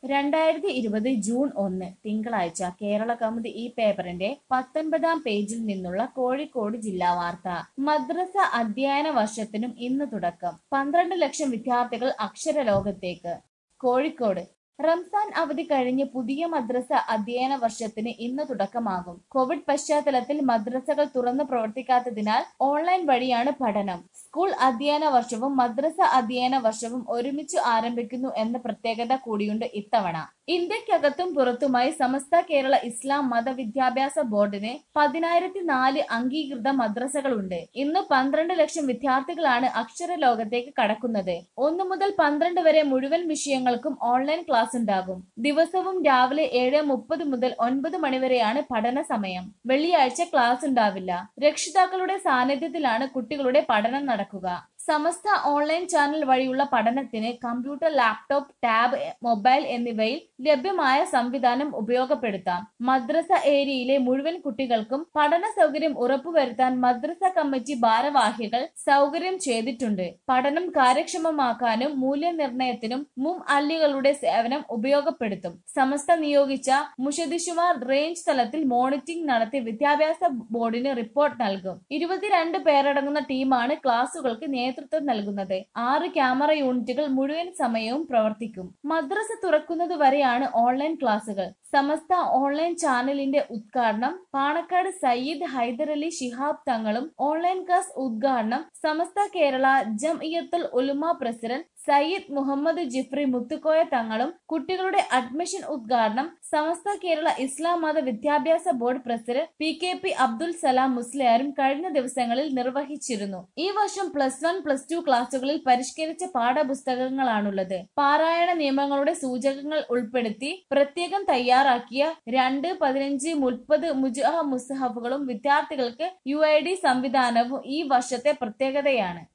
രണ്ടായിരത്തി ഇരുപത് ജൂൺ ഒന്ന് തിങ്കളാഴ്ച കേരള കൗമുദി ഈ പേപ്പറിന്റെ പത്തൊൻപതാം പേജിൽ നിന്നുള്ള കോഴിക്കോട് ജില്ലാ വാർത്ത മദ്രസ അധ്യയന വർഷത്തിനും ഇന്ന് തുടക്കം പന്ത്രണ്ട് ലക്ഷം വിദ്യാർത്ഥികൾ അക്ഷരലോകത്തേക്ക് കോഴിക്കോട് റംസാൻ അവധി കഴിഞ്ഞ് പുതിയ മദ്രസ അധ്യയന വർഷത്തിന് ഇന്ന് തുടക്കമാകും കോവിഡ് പശ്ചാത്തലത്തിൽ മദ്രസകൾ തുറന്നു പ്രവർത്തിക്കാത്തതിനാൽ ഓൺലൈൻ വഴിയാണ് പഠനം സ്കൂൾ അധ്യയന വർഷവും മദ്രസ അധ്യയന വർഷവും ഒരുമിച്ച് ആരംഭിക്കുന്നു എന്ന പ്രത്യേകത കൂടിയുണ്ട് ഇത്തവണ ഇന്ത്യക്കകത്തും പുറത്തുമായി സമസ്ത കേരള ഇസ്ലാം മതവിദ്യാഭ്യാസ ബോർഡിന് പതിനായിരത്തി നാല് അംഗീകൃത മദ്രസകളുണ്ട് ഇന്ന് പന്ത്രണ്ട് ലക്ഷം വിദ്യാർത്ഥികളാണ് അക്ഷര ലോകത്തേക്ക് കടക്കുന്നത് ഒന്നു മുതൽ പന്ത്രണ്ട് വരെ മുഴുവൻ വിഷയങ്ങൾക്കും ഓൺലൈൻ ക്ലാസ് ഉണ്ടാകും ദിവസവും രാവിലെ ഏഴ് മുപ്പത് മുതൽ ഒൻപത് മണിവരെയാണ് പഠന സമയം വെള്ളിയാഴ്ച ക്ലാസ് ഉണ്ടാവില്ല രക്ഷിതാക്കളുടെ സാന്നിധ്യത്തിലാണ് കുട്ടികളുടെ പഠനം നടക്കുക സമസ്ത ഓൺലൈൻ ചാനൽ വഴിയുള്ള പഠനത്തിന് കമ്പ്യൂട്ടർ ലാപ്ടോപ്പ് ടാബ് മൊബൈൽ എന്നിവയിൽ ലഭ്യമായ സംവിധാനം ഉപയോഗപ്പെടുത്താം മദ്രസ ഏരിയയിലെ മുഴുവൻ കുട്ടികൾക്കും പഠന സൗകര്യം ഉറപ്പുവരുത്താൻ മദ്രസ കമ്മിറ്റി ഭാരവാഹികൾ സൗകര്യം ചെയ്തിട്ടുണ്ട് പഠനം കാര്യക്ഷമമാക്കാനും മൂല്യനിർണയത്തിനും മും അല്ലികളുടെ സേവനം ഉപയോഗപ്പെടുത്തും സമസ്ത നിയോഗിച്ച മുഷദിഷുമാർ റേഞ്ച് തലത്തിൽ മോണിറ്ററിംഗ് നടത്തി വിദ്യാഭ്യാസ ബോർഡിന് റിപ്പോർട്ട് നൽകും ഇരുപത്തിരണ്ട് പേരടങ്ങുന്ന ടീമാണ് ക്ലാസുകൾക്ക് നേതൃത്വം നൽകുന്നത് ആറ് ക്യാമറ യൂണിറ്റുകൾ മുഴുവൻ സമയവും പ്രവർത്തിക്കും മദ്രസ തുറക്കുന്നത് വരെയാണ് ഓൺലൈൻ ക്ലാസുകൾ സമസ്ത ഓൺലൈൻ ചാനലിന്റെ ഉദ്ഘാടനം പാണക്കാട് സയ്യിദ് ഹൈദരലി ശിഹാബ് തങ്ങളും ഓൺലൈൻ ക്ലാസ് ഉദ്ഘാടനം സമസ്ത കേരള ജംഇയത്തുൽ ഉലുമ പ്രസിഡന്റ് സയ്യിദ് മുഹമ്മദ് ജിഫ്രി മുത്തുക്കോയ തങ്ങളും കുട്ടികളുടെ അഡ്മിഷൻ ഉദ്ഘാടനം സമസ്ത കേരള ഇസ്ലാം മത വിദ്യാഭ്യാസ board president P K P Abdul Salam മുസ്ലിയാരും കഴിഞ്ഞ ദിവസങ്ങളിൽ നിർവഹിച്ചിരുന്നു ഈ വർഷം പ്ലസ് വൺ പ്ലസ് ടു ക്ലാസുകളിൽ പരിഷ്കരിച്ച പാഠപുസ്തകങ്ങളാണുള്ളത് പാരായണ നിയമങ്ങളുടെ സൂചകങ്ങൾ ഉൾപ്പെടുത്തി പ്രത്യേകം തയ്യാറാക്കിയ രണ്ട് പതിനഞ്ച് മുപ്പത് മുജാഹ മുസ്ഹഫുകളും വിദ്യാർത്ഥികൾക്ക് യു ഐ ഡി സംവിധാനവും ഈ വർഷത്തെ പ്രത്യേകതയാണ്